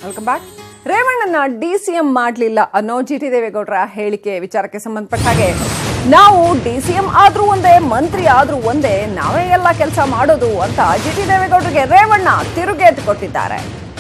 Welcome back ರೇವಣ್ಣನ D C M ಮಾಡಲಿಲ್ಲ ಅನ್ನೋ ಜಿ ಟಿ ದೇವೇಗೌಡರ ಹೇಳಿಕೆ ವಿಚಾರಕ್ಕೆ ಸಂಬಂಧಪಟ್ಟ ಹಾಗೆ ನಾವು ಡಿ ಸಿ ಎಂ ಆದ್ರೂ ಒಂದೇ ಮಂತ್ರಿ ಆದ್ರೂ ಒಂದೇ ನಾವೇ ಎಲ್ಲ ಕೆಲಸ ಮಾಡೋದು ಅಂತ ಜಿ ಟಿ ದೇವೇಗೌಡರಿಗೆ ರೇವಣ್ಣ ತಿರುಗೇಟು ಕೊಟ್ಟಿದ್ದಾರೆ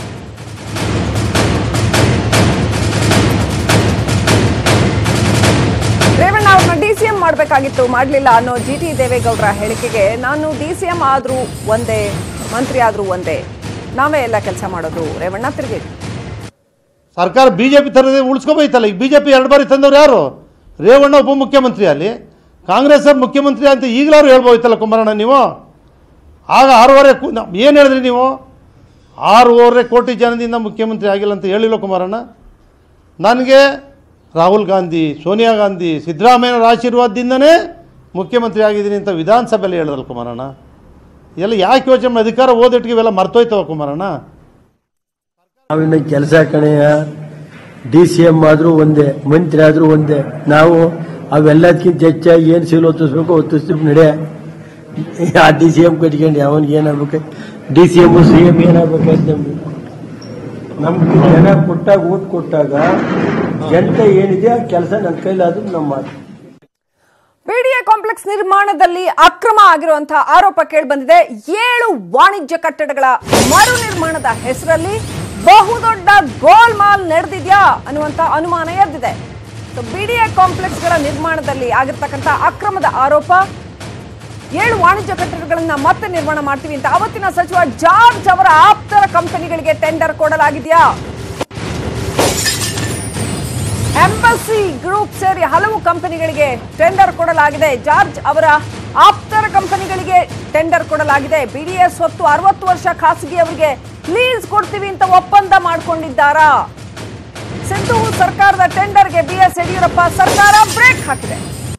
ರೇವಣ್ಣ ಅವ್ರನ್ನ ಡಿ ಸಿ ಎಂ ಮಾಡಬೇಕಾಗಿತ್ತು ಮಾಡಲಿಲ್ಲ ಅನ್ನೋ ಜಿ ಟಿ ದೇವೇಗೌಡರ ಹೇಳಿಕೆಗೆ ನಾನು ಡಿ ಸಿ ಎಂ ಆದ್ರೂ ಒಂದೇ ಮಂತ್ರಿ ಆದ್ರೂ ಒಂದೇ ನಾವೇ ಎಲ್ಲ ಕೆಲಸ ಮಾಡೋದು ರೇವಣ್ಣ ತಿರುಗೇಟು ಸರ್ಕಾರ ಬಿ ಜೆ ಪಿ ಥರದೇ ಉಳಿಸ್ಕೋಬೇಕಲ್ಲ ಈಗ ಬಿ ಜೆ ಪಿ ಎರಡು ಬಾರಿ ತಂದವ್ರು ಯಾರು ರೇವಣ್ಣ ಉಪಮುಖ್ಯಮಂತ್ರಿ ಅಲ್ಲಿ ಕಾಂಗ್ರೆಸ್ ಅವ್ರು ಮುಖ್ಯಮಂತ್ರಿ ಅಂತ ಈಗಲಾರು ಹೇಳ್ಬೋಯ್ತಲ್ಲ ಕುಮಾರಣ್ಣ ನೀವು ಆಗ ಆರೂವರೆ ಏನು ಹೇಳಿದ್ರಿ ನೀವು ಆರೂವರೆ ಕೋಟಿ ಜನದಿಂದ ಮುಖ್ಯಮಂತ್ರಿ ಆಗಿಲ್ಲ ಅಂತ ಹೇಳಿಲ್ಲ ಕುಮಾರಣ್ಣ ನನಗೆ ರಾಹುಲ್ ಗಾಂಧಿ ಸೋನಿಯಾ ಗಾಂಧಿ ಸಿದ್ದರಾಮಯ್ಯನವರ ಆಶೀರ್ವಾದದಿಂದನೇ ಮುಖ್ಯಮಂತ್ರಿ ಆಗಿದ್ದೀನಿ ಅಂತ ವಿಧಾನಸಭೆಯಲ್ಲಿ ಹೇಳಿದ್ರಲ್ಲ ಕುಮಾರಣ್ಣ ಎಲ್ಲ ಯಾಕೆ ಯೋಚನೆ ಮಾಡಿ ಅಧಿಕಾರ ಓದಿಟ್ಟಿಗೆ ಇವೆಲ್ಲ ಮರ್ತೋಯ್ತವ ಕುಮಾರಣ್ಣ ನಾವಿನ್ನ ಕೆಲಸ ಕಣೆಯ ಡಿ ಸಿ ಎಂ ಆದ್ರೂ ಒಂದೇ ಮಂತ್ರಿ ಆದ್ರೂ ಒಂದೇ ನಾವು ಅವೆಲ್ಲದಕ್ಕಿಂತ ಹೆಚ್ಚಾಗಿ ಏನು ಸೀಲ್ ಒತ್ತಿಸ್ಬೇಕು ಒತ್ತಿಸ್ತೀವಿ ನಡೆ ಆ ಡಿ ಸಿ ಎಂ ಕಟ್ಕೊಂಡು ಅವನಿಗೆ ಏನಾಗ್ಬೇಕು D C M C M ಏನಾಗ್ಬೇಕಾಯ್ತು ನಮ್ಗೆ ನಮ್ಗೆ ಜನ ಕೊಟ್ಟಾಗ ಓಟ್ ಕೊಟ್ಟಾಗ ಜನತೆ ಏನಿದೆ ಆ ಕೆಲಸ ನನ್ನ ಕೈಲಾದ್ರೂ ನಮ್ಮ ಮಾತು ಬಿಡಿಎ ಕಾಂಪ್ಲೆಕ್ಸ್ ನಿರ್ಮಾಣದಲ್ಲಿ ಅಕ್ರಮ ಆಗಿರುವಂತಹ ಆರೋಪ ಕೇಳಿಬಂದಿದೆ ಏಳು ವಾಣಿಜ್ಯ ಕಟ್ಟಡಗಳ ಮರು ನಿರ್ಮಾಣದ ಹೆಸರಲ್ಲಿ ಬಹುದೊಡ್ಡ ಗೋಲ್ಮಾಲ್ ನಡೆದಿದ್ಯಾ ಅನ್ನುವಂತ ಅನುಮಾನ ಎದ್ದಿದೆ ಬಿಡಿಎ ಕಾಂಪ್ಲೆಕ್ಸ್ಗಳ ನಿರ್ಮಾಣದಲ್ಲಿ ಆಗಿರ್ತಕ್ಕಂಥ ಅಕ್ರಮದ ಆರೋಪ ಏಳು ವಾಣಿಜ್ಯ ಕಟ್ಟಡಗಳನ್ನ ಮತ್ತೆ ನಿರ್ಮಾಣ ಮಾಡ್ತೀವಿ ಅಂತ ಅವತ್ತಿನ ಸಚಿವ ಜಾರ್ಜ್ ಅವರ ಆಪ್ತರ ಕಂಪನಿಗಳಿಗೆ ಟೆಂಡರ್ ಕೊಡಲಾಗಿದೆಯಾ ಎಂಬಸಿ ಗ್ರೂಪ್ ಸೇರಿ ಹಲವು ಕಂಪನಿಗಳಿಗೆ ಟೆಂಡರ್ ಕೊಡಲಾಗಿದೆ ಜಾರ್ಜ್ ಅವರ ಆಪ್ತರ ಕಂಪನಿಗಳಿಗೆ ಟೆಂಡರ್ ಕೊಡಲಾಗಿದೆ ಬಿಡಿಎಸ್ ಹೊತ್ತು ಅರವತ್ತು ವರ್ಷ ಖಾಸಗಿ ಅವರಿಗೆ ಲೀಸ್ ಕೊಡ್ತೀವಿ ಅಂತ ಒಪ್ಪಂದ ಮಾಡಿಕೊಂಡಿದ್ದಾರಾ ಸಿಂಧು ಸರ್ಕಾರದ ಟೆಂಡರ್ಗೆ ಬಿಎಸ್ ಯಡಿಯೂರಪ್ಪ ಸರ್ಕಾರ ಬ್ರೇಕ್ ಹಾಕಿದೆ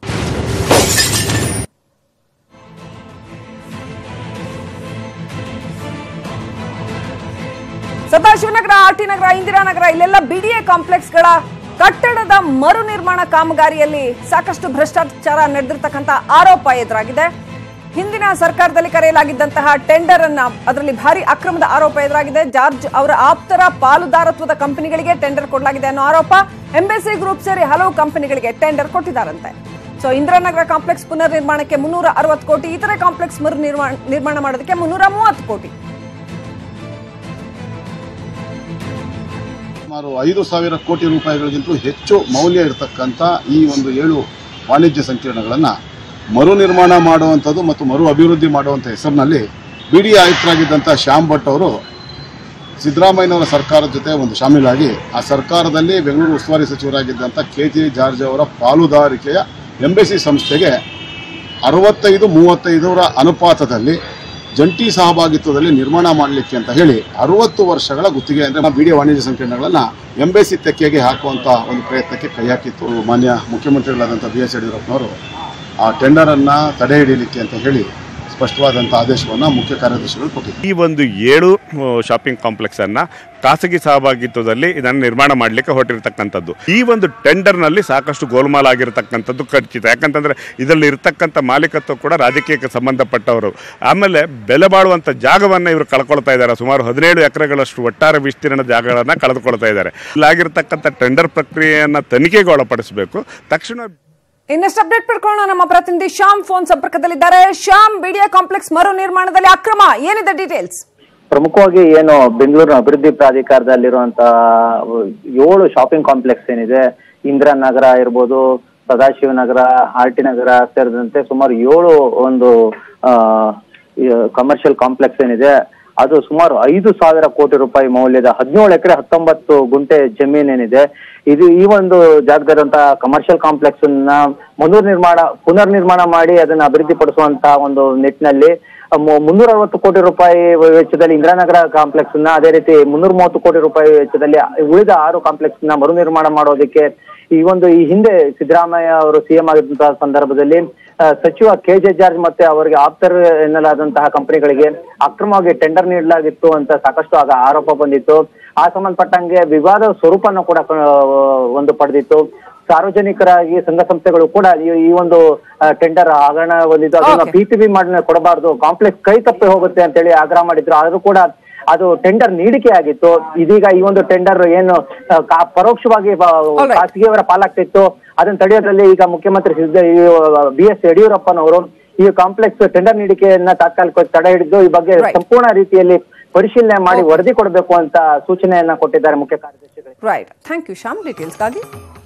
ಸದಾಶಿವನಗರ ಆರ್ಟಿ ನಗರ ಇಂದಿರಾನಗರ ಇಲ್ಲೆಲ್ಲ ಬಿಡಿಎ ಕಾಂಪ್ಲೆಕ್ಸ್ಗಳ ಕಟ್ಟಡದ ಮರು ನಿರ್ಮಾಣ ಕಾಮಗಾರಿಯಲ್ಲಿ ಸಾಕಷ್ಟು ಭ್ರಷ್ಟಾಚಾರ ನಡೆದಿರ್ತಕ್ಕಂಥ ಆರೋಪ ಎದುರಾಗಿದೆ ಹಿಂದಿನ ಸರ್ಕಾರದಲ್ಲಿ ಕರೆಯಲಾಗಿದ್ದಂತಹ ಟೆಂಡರ್ ಅನ್ನ ಅದರಲ್ಲಿ ಭಾರಿ ಅಕ್ರಮದ ಆರೋಪ ಎದುರಾಗಿದೆ ಜಾರ್ಜ್ ಅವರ ಆಪ್ತರ ಪಾಲುದಾರತ್ವದ ಕಂಪನಿಗಳಿಗೆ ಟೆಂಡರ್ ಕೊಡಲಾಗಿದೆ ಅನ್ನೋ ಆರೋಪ ಎಂಬೆಸಿ ಗ್ರೂಪ್ ಸೇರಿ ಹಲವು ಕಂಪನಿಗಳಿಗೆ ಟೆಂಡರ್ ಕೊಟ್ಟಿದ್ದಾರಂತೆ ಸೊ ಇಂದಿರಾನಗರ ಕಾಂಪ್ಲೆಕ್ಸ್ ಪುನರ್ ನಿರ್ಮಾಣಕ್ಕೆ ಮುನ್ನೂರ ಅರವತ್ತು ಕೋಟಿ ಇತರೆ ಕಾಂಪ್ಲೆಕ್ಸ್ ಮರು ನಿರ್ಮಾಣ ನಿರ್ಮಾಣ ಮಾಡೋದಕ್ಕೆ ಮುನ್ನೂರ ಮೂವತ್ತು ಕೋಟಿ ಸುಮಾರು ಐದು ಸಾವಿರ ಕೋಟಿ ರೂಪಾಯಿಗಳಿಗಿಂತಲೂ ಹೆಚ್ಚು ಮೌಲ್ಯ ಇರತಕ್ಕಂಥ ಈ ಒಂದು ಏಳು ವಾಣಿಜ್ಯ ಸಂಕೀರ್ಣಗಳನ್ನು ಮರು ನಿರ್ಮಾಣ ಮಾಡುವಂಥದ್ದು ಮತ್ತು ಮರು ಅಭಿವೃದ್ಧಿ ಮಾಡುವಂಥ ಹೆಸರಿನಲ್ಲಿ ಬಿ ಡಿ ಆಯುಕ್ತರಾಗಿದ್ದಂಥ ಶ್ಯಾಮ್ ಭಟ್ ಅವರು ಸಿದ್ದರಾಮಯ್ಯನವರ ಸರ್ಕಾರದ ಜೊತೆ ಒಂದು ಶಾಮೀಲಾಗಿ ಆ ಸರ್ಕಾರದಲ್ಲಿ ಬೆಂಗಳೂರು ಉಸ್ತುವಾರಿ ಸಚಿವರಾಗಿದ್ದಂಥ ಕೆ ಜೆ ಜಾರ್ಜ್ ಅವರ ಪಾಲುದಾರಿಕೆಯ ಎಂಬೆಸಿ ಸಂಸ್ಥೆಗೆ ಅರವತ್ತೈದು ಮೂವತ್ತೈದರ ಅನುಪಾತದಲ್ಲಿ ಜಂಟಿ ಸಹಭಾಗಿತ್ವದಲ್ಲಿ ನಿರ್ಮಾಣ ಮಾಡಲಿಕ್ಕೆ ಅಂತ ಹೇಳಿ ಅರವತ್ತು ವರ್ಷಗಳ ಗುತ್ತಿಗೆ ಅಂದರೆ ಬಿ ಡಿ ವಾಣಿಜ್ಯ ಸಂಕೀರ್ಣಗಳನ್ನು ಎಂಬೆಸಿ ತೆಕ್ಕೆಗೆ ಹಾಕುವಂಥ ಒಂದು ಪ್ರಯತ್ನಕ್ಕೆ ಕೈ ಹಾಕಿತ್ತು ಮಾನ್ಯ ಮುಖ್ಯಮಂತ್ರಿಗಳಾದಂಥ ಬಿ ಎಸ್ ಯಡಿಯೂರಪ್ಪನವರು ಆ ಟೆಂಡರನ್ನು ತಡೆ ಹಿಡಿಯಲಿಕ್ಕೆ ಅಂತ ಹೇಳಿ ಸ್ಪಷ್ಟವಾದಂಥ ಆದೇಶವನ್ನು ಮುಖ್ಯ ಕಾರ್ಯದರ್ಶಿಗಳು ಕೊಟ್ಟಿದ್ದಾರೆ ಈ ಒಂದು ಏಳು ಆ, ಶಾಪಿಂಗ್ ಕಾಂಪ್ಲೆಕ್ಸ್ ಅನ್ನ ಖಾಸಗಿ ಸಹಭಾಗಿತ್ವದಲ್ಲಿ ಇದನ್ನು ನಿರ್ಮಾಣ ಮಾಡಲಿಕ್ಕೆ ಹೊರಟಿರ್ತಕ್ಕಂಥದ್ದು ಈ ಒಂದು ಟೆಂಡರ್ನಲ್ಲಿ ಸಾಕಷ್ಟು ಗೋಲ್ಮಾಲ್ ಆಗಿರತಕ್ಕಂಥದ್ದು ಖಚಿತ ಯಾಕಂತಂದ್ರೆ ಇದರಲ್ಲಿ ಇರ್ತಕ್ಕಂಥ ಮಾಲೀಕತ್ವ ಕೂಡ ರಾಜಕೀಯಕ್ಕೆ ಸಂಬಂಧಪಟ್ಟವರು ಆಮೇಲೆ ಬೆಲೆ ಬಾಳುವಂಥ ಜಾಗವನ್ನು ಇವರು ಕಳ್ಕೊಳ್ತಾ ಇದ್ದಾರೆ ಸುಮಾರು ಹದಿನೇಳು ಎಕರೆಗಳಷ್ಟು ಒಟ್ಟಾರೆ ವಿಸ್ತೀರ್ಣ ಜಾಗಗಳನ್ನು ಕಳೆದುಕೊಳ್ತಾ ಇದ್ದಾರೆ ಇಲ್ಲಾಗಿರ್ತಕ್ಕಂಥ ಟೆಂಡರ್ ಪ್ರಕ್ರಿಯೆಯನ್ನು ತನಿಖೆಗೆ ಒಳಪಡಿಸಬೇಕು ತಕ್ಷಣ ಇನ್ನಷ್ಟು ಅಪ್ಡೇಟ್ ಪಡ್ಕೊಳ್ಳೋಣ ನಮ್ಮ ಪ್ರತಿನಿಧಿ ಶ್ಯಾಮ್ ಫೋನ್ ಸಂಪರ್ಕದಲ್ಲಿದ್ದಾರೆ ಶ್ಯಾಮ್ ಬಿಡಿಎ ಕಾಂಪ್ಲೆಕ್ಸ್ ಮರು ನಿರ್ಮಾಣದಲ್ಲಿ ಅಕ್ರಮ ಏನಿದೆ ಡೀಟೇಲ್ಸ್ ಪ್ರಮುಖವಾಗಿ ಏನು ಬೆಂಗಳೂರಿನ ಅಭಿವೃದ್ಧಿ ಪ್ರಾಧಿಕಾರದಲ್ಲಿರುವಂತಹ ಏಳು ಶಾಪಿಂಗ್ ಕಾಂಪ್ಲೆಕ್ಸ್ ಏನಿದೆ ಇಂದಿರಾ ನಗರ ಇರ್ಬೋದು Sadashivanagar R T Nagar ಸೇರಿದಂತೆ ಸುಮಾರು ಏಳು ಒಂದು ಕಮರ್ಷಿಯಲ್ ಕಾಂಪ್ಲೆಕ್ಸ್ ಏನಿದೆ ಅದು ಸುಮಾರು ಐದು ಸಾವಿರ ಕೋಟಿ ರೂಪಾಯಿ ಮೌಲ್ಯದ ಹದಿನೇಳು ಎಕರೆ ಹತ್ತೊಂಬತ್ತು ಗುಂಟೆ ಜಮೀನ್ ಏನಿದೆ ಇದು ಈ ಒಂದು ಜಾಗದಲ್ಲಿರುವಂತಹ ಕಮರ್ಷಿಯಲ್ ಕಾಂಪ್ಲೆಕ್ಸ್ ಅನ್ನ ಮನರ್ ನಿರ್ಮಾಣ ಪುನರ್ ನಿರ್ಮಾಣ ಮಾಡಿ ಅದನ್ನ ಅಭಿವೃದ್ಧಿ ಪಡಿಸುವಂತ ಒಂದು ನಿಟ್ಟಿನಲ್ಲಿ ಮುನ್ನೂರ ಅರವತ್ತು ಕೋಟಿ ರೂಪಾಯಿ ವೆಚ್ಚದಲ್ಲಿ ಇಂದಿರಾನಗರ ಕಾಂಪ್ಲೆಕ್ಸ್ ನ ಅದೇ ರೀತಿ ಮುನ್ನೂರ ಮೂವತ್ತು ಕೋಟಿ ರೂಪಾಯಿ ವೆಚ್ಚದಲ್ಲಿ ಉಳಿದ ಆರು ಕಾಂಪ್ಲೆಕ್ಸ್ ನ ಮರು ನಿರ್ಮಾಣ ಮಾಡೋದಕ್ಕೆ ಈ ಒಂದು ಈ ಹಿಂದೆ ಸಿದ್ದರಾಮಯ್ಯ ಅವರು ಸಿಎಂ ಆಗಿದ್ದಂತಹ ಸಂದರ್ಭದಲ್ಲಿ ಆ, ಸಚಿವ ಕೆ ಜೆ ಜಾರ್ಜ್ ಮತ್ತೆ ಅವರಿಗೆ ಆಪ್ತರ್ ಎನ್ನಲಾದಂತಹ ಕಂಪನಿಗಳಿಗೆ ಅಕ್ರಮವಾಗಿ ಟೆಂಡರ್ ನೀಡಲಾಗಿತ್ತು ಅಂತ ಸಾಕಷ್ಟು ಆಗ ಆರೋಪ ಬಂದಿತ್ತು ಆ ಸಂಬಂಧಪಟ್ಟಂಗೆ ವಿವಾದ ಸ್ವರೂಪನ ಕೂಡ ಆ, ಒಂದು ಪಡೆದಿತ್ತು ಸಾರ್ವಜನಿಕರಾಗಿ ಸಂಘ ಸಂಸ್ಥೆಗಳು ಕೂಡ ಈ- ಈ ಒಂದು ಟೆಂಡರ್ ಹಗರಣ ಹೊಂದಿದ್ದು ಅದನ್ನ Okay. ಪಿ ಪಿ ಬಿ ಮಾಡಿ ಕೊಡಬಾರ್ದು ಕಾಂಪ್ಲೆಕ್ಸ್ ಕೈ ತಪ್ಪಿ ಹೋಗುತ್ತೆ ಅಂತ ಹೇಳಿ ಆಗ್ರಹ ಮಾಡಿದ್ರು ಆದ್ರೂ ಕೂಡ ಅದು ಟೆಂಡರ್ ನೀಡಿಕೆ ಆಗಿತ್ತು ಇದೀಗ ಈ ಒಂದು ಟೆಂಡರ್ ಏನು ಆ, ಕಾ- ಪರೋಕ್ಷವಾಗಿ ಬ- Alright. ಖಾಸಗಿಯವರ ಪಾಲಾಗ್ತಿತ್ತು ಅದನ್ನ ತಡೆಯೋದ್ರಲ್ಲಿ ಈಗ ಮುಖ್ಯಮಂತ್ರಿ ಸಿದ್ದ ಬಿ ಎಸ್ ಯಡಿಯೂರಪ್ಪನವರು ಈ ಕಾಂಪ್ಲೆಕ್ಸ್ ಟೆಂಡರ್ ನೀಡಿಕೆಯನ್ನ ತಾತ್ಕಾಲಿಕವಾಗಿ ತಡೆ ಹಿಡಿದು ಈ ಬಗ್ಗೆ Right. ಸಂಪೂರ್ಣ ರೀತಿಯಲ್ಲಿ ಪರಿಶೀಲನೆ ಮಾಡಿ ವರದಿ ಕೊಡಬೇಕು ಅಂತ ಸೂಚನೆಯನ್ನ ಕೊಟ್ಟಿದ್ದಾರೆ ಮುಖ್ಯ ಕಾರ್ಯದರ್ಶಿಗಳು ರೈಟ್ ಥ್ಯಾಂಕ್ ಯು ಶ್ಯಾಮ್ ಡೀಟೇಲ್ಸ್ಗಾಗಿ